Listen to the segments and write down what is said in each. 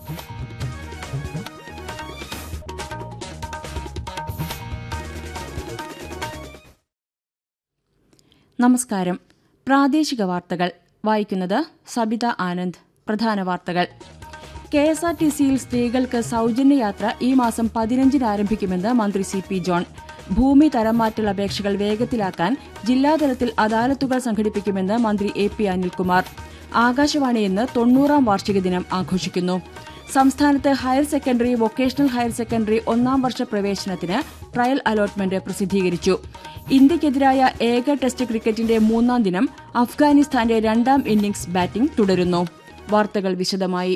നമസ്കാരം പ്രാദേശിക വാർത്തകൾ വായിക്കുന്നത് സബിത ആനന്ദ് പ്രധാന വാർത്തകൾ കെ എസ് ആർ ടി സിയിൽ സ്ത്രീകൾക്ക് സൗജന്യ യാത്ര ഈ മാസം പതിനഞ്ചിന് ആരംഭിക്കുമെന്ന് മന്ത്രി സി പി ജോൺ ഭൂമി തരംമാറ്റൽ അപേക്ഷകൾ വേഗത്തിലാക്കാൻ ജില്ലാതലത്തിൽ അദാലത്തുകൾ സംഘടിപ്പിക്കുമെന്ന് മന്ത്രി എ പി അനിൽകുമാർ ആകാശവാണി ഇന്ന് തൊണ്ണൂറാം വാർഷിക ദിനം ആഘോഷിക്കുന്നു സംസ്ഥാനത്ത് higher secondary vocational higher secondary ഒന്നാം വർഷ പ്രവേശനത്തിന് ട്രയൽ അലോട്ട്മെന്റ് പ്രസിദ്ധീകരിച്ചു ഇന്ത്യയ്ക്കെതിരായ ഏക ടെസ്റ്റ് ക്രിക്കറ്റിന്റെ മൂന്നാം ദിനം അഫ്ഗാനിസ്ഥാന്റെ രണ്ടാം ഇന്നിംഗ്സ് ബാറ്റിംഗ് തുടരുന്നു വാർത്തകൾ വിശദമായി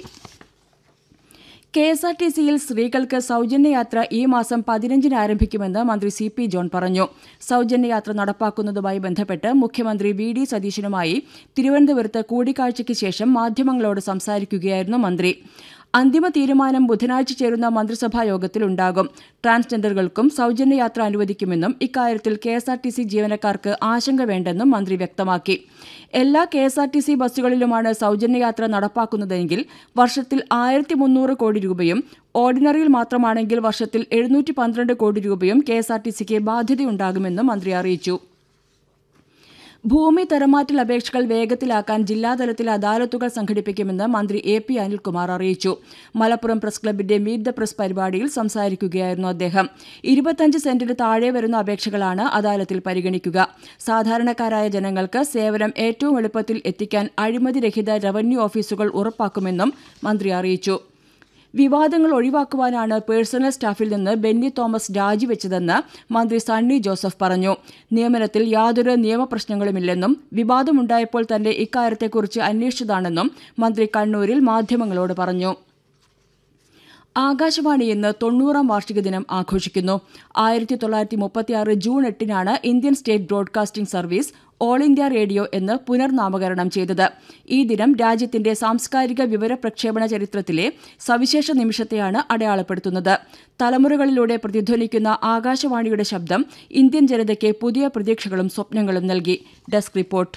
കെ എസ് ആർ ടി സിയിൽ സ്ത്രീകൾക്ക് സൗജന്യയാത്ര ഈ മാസം പതിനഞ്ചിന് ആരംഭിക്കുമെന്ന് മന്ത്രി സി പി ജോൺ പറഞ്ഞു സൗജന്യയാത്ര നടപ്പാക്കുന്നതുമായി ബന്ധപ്പെട്ട് മുഖ്യമന്ത്രി വി ഡി സതീശനുമായി തിരുവനന്തപുരത്ത് കൂടിക്കാഴ്ചയ്ക്ക് ശേഷം മാധ്യമങ്ങളോട് സംസാരിക്കുകയായിരുന്നു മന്ത്രി അന്തിമ തീരുമാനം ബുധനാഴ്ച ചേരുന്ന മന്ത്രിസഭാ യോഗത്തിലുണ്ടാകും ട്രാൻസ്ജെൻഡറുകൾക്കും സൗജന്യയാത്ര അനുവദിക്കുമെന്നും ഇക്കാര്യത്തിൽ K S R T C ജീവനക്കാർക്ക് ആശങ്ക വേണ്ടെന്നും മന്ത്രി വ്യക്തമാക്കി എല്ലാ K S R T C ബസ്സുകളിലുമാണ് സൗജന്യയാത്ര നടപ്പാക്കുന്നതെങ്കിൽ വർഷത്തിൽ ആയിരത്തി മുന്നൂറ് കോടി രൂപയും ഓർഡിനറിയിൽ മാത്രമാണെങ്കിൽ വർഷത്തിൽ എഴുന്നൂറ്റി പന്ത്രണ്ട് കോടി രൂപയും കെ എസ് ആർ ടി സിക്ക് ബാധ്യതയുണ്ടാകുമെന്നും മന്ത്രി അറിയിച്ചു ഭൂമി തരമാറ്റൽ അപേക്ഷകൾ വേഗത്തിലാക്കാൻ ജില്ലാതലത്തിൽ അദാലത്തുകൾ സംഘടിപ്പിക്കുമെന്ന് മന്ത്രി എ പി അനിൽകുമാർ അറിയിച്ചു മലപ്പുറം പ്രസ് ക്ലബിന്റെ മീറ്റ് ദ പ്രസ് പരിപാടിയിൽ സംസാരിക്കുകയായിരുന്നു അദ്ദേഹം ഇരുപത്തഞ്ച് സെന്റിന് താഴെ വരുന്ന അപേക്ഷകളാണ് അദാലത്തിൽ പരിഗണിക്കുക സാധാരണക്കാരായ ജനങ്ങൾക്ക് സേവനം ഏറ്റവും എളുപ്പത്തിൽ എത്തിക്കാൻ അഴിമതിരഹിത റവന്യൂ ഓഫീസുകൾ ഉറപ്പാക്കുമെന്നും മന്ത്രി അറിയിച്ചു വിവാദങ്ങൾ ഒഴിവാക്കുവാനാണ് പേഴ്സണൽ സ്റ്റാഫിൽ നിന്ന് ബെന്നി തോമസ് രാജിവെച്ചതെന്ന് മന്ത്രി സണ്ണി ജോസഫ് പറഞ്ഞു നിയമനത്തിൽ യാതൊരു നിയമപ്രശ്നങ്ങളുമില്ലെന്നും വിവാദമുണ്ടായപ്പോൾ തന്നെ ഇക്കാര്യത്തെക്കുറിച്ച് അന്വേഷിച്ചതാണെന്നും മന്ത്രി കണ്ണൂരിൽ മാധ്യമങ്ങളോട് പറഞ്ഞു ആകാശവാണി ഇന്ന് തൊണ്ണൂറാം വാർഷിക ദിനം ആഘോഷിക്കുന്നു ആയിരത്തി തൊള്ളായിരത്തി മുപ്പത്തിയാറ് ജൂൺ എട്ടിനാണ് Indian state broadcasting service all India radio എന്ന് പുനർനാമകരണം ചെയ്തത് ഈ ദിനം രാജ്യത്തിന്റെ സാംസ്കാരിക വിവര പ്രക്ഷേപണ ചരിത്രത്തിലെ സവിശേഷ നിമിഷത്തെയാണ് അടയാളപ്പെടുത്തുന്നത് തലമുറകളിലൂടെ പ്രതിധ്വനിക്കുന്ന ആകാശവാണിയുടെ ശബ്ദം ഇന്ത്യൻ ജനതയ്ക്ക് പുതിയ പ്രതീക്ഷകളും സ്വപ്നങ്ങളും നൽകി ഡെസ്ക് റിപ്പോർട്ട്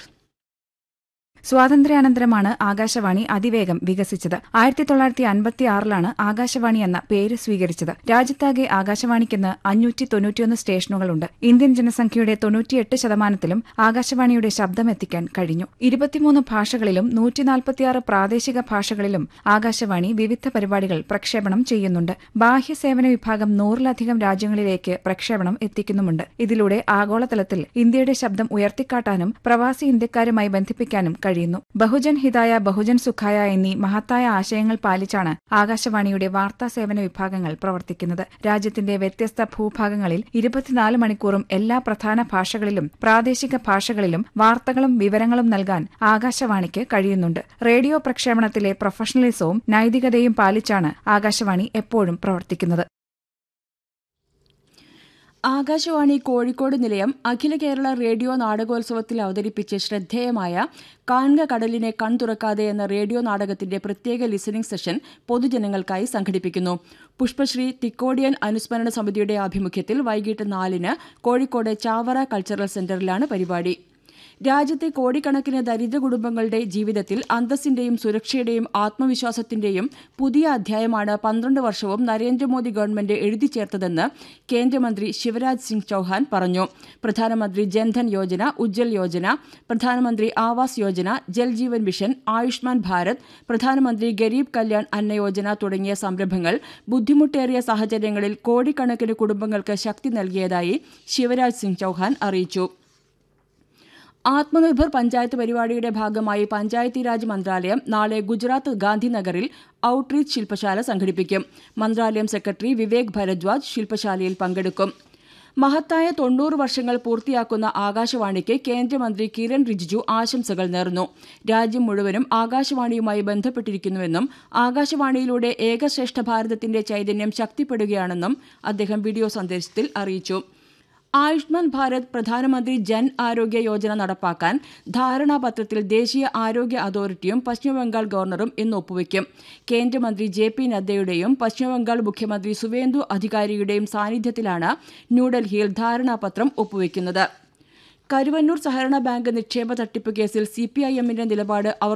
സ്വാതന്ത്ര്യാനന്തരമാണ് ആകാശവാണി അതിവേഗം വികസിച്ചത് ആയിരത്തി തൊള്ളായിരത്തി അൻപത്തി ആറിലാണ് ആകാശവാണി എന്ന പേര് സ്വീകരിച്ചത് രാജ്യത്താകെ ആകാശവാണിക്കെന്ന് അഞ്ഞൂറ്റി തൊണ്ണൂറ്റിയൊന്ന് സ്റ്റേഷനുകളുണ്ട് ഇന്ത്യൻ ജനസംഖ്യയുടെ തൊണ്ണൂറ്റിയെട്ട് ശതമാനത്തിലും ആകാശവാണിയുടെ ശബ്ദമെത്തിക്കാൻ കഴിഞ്ഞു ഇരുപത്തിമൂന്ന് ഭാഷകളിലും നൂറ്റിനാൽപ്പത്തിയാറ് പ്രാദേശിക ഭാഷകളിലും ആകാശവാണി വിവിധ പരിപാടികൾ പ്രക്ഷേപണം ചെയ്യുന്നുണ്ട് ബാഹ്യ സേവന വിഭാഗം നൂറിലധികം രാജ്യങ്ങളിലേക്ക് പ്രക്ഷേപണം എത്തിക്കുന്നുമുണ്ട് ഇതിലൂടെ ആഗോളതലത്തിൽ ഇന്ത്യയുടെ ശബ്ദം ഉയർത്തിക്കാട്ടാനും പ്രവാസി ഇന്ത്യക്കാരുമായി ബന്ധിപ്പിക്കാനും കഴിയുന്നു ബഹുജൻ ഹിതായ ബഹുജൻ സുഖായ എന്നീ മഹത്തായ ആശയങ്ങൾ പാലിച്ചാണ് ആകാശവാണിയുടെ വാർത്താ സേവന വിഭാഗങ്ങൾ പ്രവർത്തിക്കുന്നത് രാജ്യത്തിന്റെ വ്യത്യസ്ത ഭൂഭാഗങ്ങളിൽ ഇരുപത്തിനാല് മണിക്കൂറും എല്ലാ പ്രധാന ഭാഷകളിലും പ്രാദേശിക ഭാഷകളിലും വാർത്തകളും വിവരങ്ങളും നൽകാൻ ആകാശവാണിക്ക് കഴിയുന്നുണ്ട് റേഡിയോ പ്രക്ഷേപണത്തിലെ പ്രൊഫഷണലിസവും നൈതികതയും പാലിച്ചാണ് ആകാശവാണി എപ്പോഴും പ്രവർത്തിക്കുന്നത് ആകാശവാണി കോഴിക്കോട് നിലയം അഖില കേരള റേഡിയോ നാടകോത്സവത്തിൽ അവതരിപ്പിച്ച് ശ്രദ്ധേയമായ കാൺക കടലിനെ കൺതുറക്കാതെ എന്ന റേഡിയോ നാടകത്തിന്റെ പ്രത്യേക ലിസണിംഗ് സെഷൻ പൊതുജനങ്ങൾക്കായി സംഘടിപ്പിക്കുന്നു പുഷ്പശ്രീ തിക്കോടിയൻ അനുസ്മരണ സമിതിയുടെ ആഭിമുഖ്യത്തിൽ വൈകിട്ട് നാലിന് കോഴിക്കോട് ചാവറ കൾച്ചറൽ സെന്ററിലാണ് പരിപാടി രാജ്യത്തെ കോടിക്കണക്കിന് ദരിദ്ര കുടുംബങ്ങളുടെ ജീവിതത്തിൽ അന്തസ്സിന്റെയും സുരക്ഷയുടെയും ആത്മവിശ്വാസത്തിന്റെയും പുതിയ അധ്യായമാണ് പന്ത്രണ്ട് വർഷവും നരേന്ദ്രമോദി ഗവൺമെന്റ് എഴുതി ചേർത്തതെന്ന് കേന്ദ്രമന്ത്രി ശിവരാജ് സിംഗ് ചൌഹാൻ പറഞ്ഞു പ്രധാനമന്ത്രി ജൻധൻ യോജന ഉജ്ജൽ യോജന പ്രധാനമന്ത്രി ആവാസ് യോജന ജൽജീവൻ മിഷൻ ആയുഷ്മാൻ ഭാരത് പ്രധാനമന്ത്രി ഗരീബ് കല്യാൺ അന്ന യോജന തുടങ്ങിയ സംരംഭങ്ങൾ ബുദ്ധിമുട്ടേറിയ സാഹചര്യങ്ങളിൽ കോടിക്കണക്കിന് കുടുംബങ്ങൾക്ക് ശക്തി നൽകിയതായി ശിവരാജ് സിംഗ് ചൌഹാൻ അറിയിച്ചു ആത്മനിർഭർ പഞ്ചായത്ത് പരിപാടിയുടെ ഭാഗമായി പഞ്ചായത്തി രാജ് മന്ത്രാലയം നാളെ ഗുജറാത്ത് ഗാന്ധിനഗറിൽ ഔട്ട്റീച്ച് ശില്പശാല സംഘടിപ്പിക്കും മന്ത്രാലയം സെക്രട്ടറി വിവേക് ഭരദ്വാജ് ശില്പശാലയിൽ പങ്കെടുക്കും മഹത്തായ തൊണ്ണൂറ് വർഷങ്ങൾ പൂർത്തിയാക്കുന്ന ആകാശവാണിക്ക് കേന്ദ്രമന്ത്രി കിരൺ റിജിജു ആശംസകൾ നേർന്നു രാജ്യം മുഴുവനും ആകാശവാണിയുമായി ബന്ധപ്പെട്ടിരിക്കുന്നുവെന്നും ആകാശവാണിയിലൂടെ ഏകശ്രേഷ്ഠ ഭാരതത്തിന്റെ ചൈതന്യം ശക്തിപ്പെടുകയാണെന്നും അദ്ദേഹം വീഡിയോ സന്ദേശത്തിൽ അറിയിച്ചു ആയുഷ്മാൻ ഭാരത് പ്രധാനമന്ത്രി ജൻ ആരോഗ്യ യോജന നടപ്പാക്കാൻ ധാരണാപത്രത്തിൽ ദേശീയ ആരോഗ്യ അതോറിറ്റിയും പശ്ചിമബംഗാൾ ഗവർണറും ഇന്ന് ഒപ്പുവയ്ക്കും കേന്ദ്രമന്ത്രി ജെ പി നദ്ദയുടെയും പശ്ചിമബംഗാൾ മുഖ്യമന്ത്രി സുവേന്ദു അധികാരിയുടെയും സാന്നിധ്യത്തിലാണ് ന്യൂഡൽഹിയിൽ ധാരണാപത്രം ഒപ്പുവയ്ക്കുന്നത് കരുവന്നൂർ സഹകരണ ബാങ്ക് നിക്ഷേപ തട്ടിപ്പ് കേസിൽ സിപിഐഎമ്മിന്റെ നിലപാട് അവർ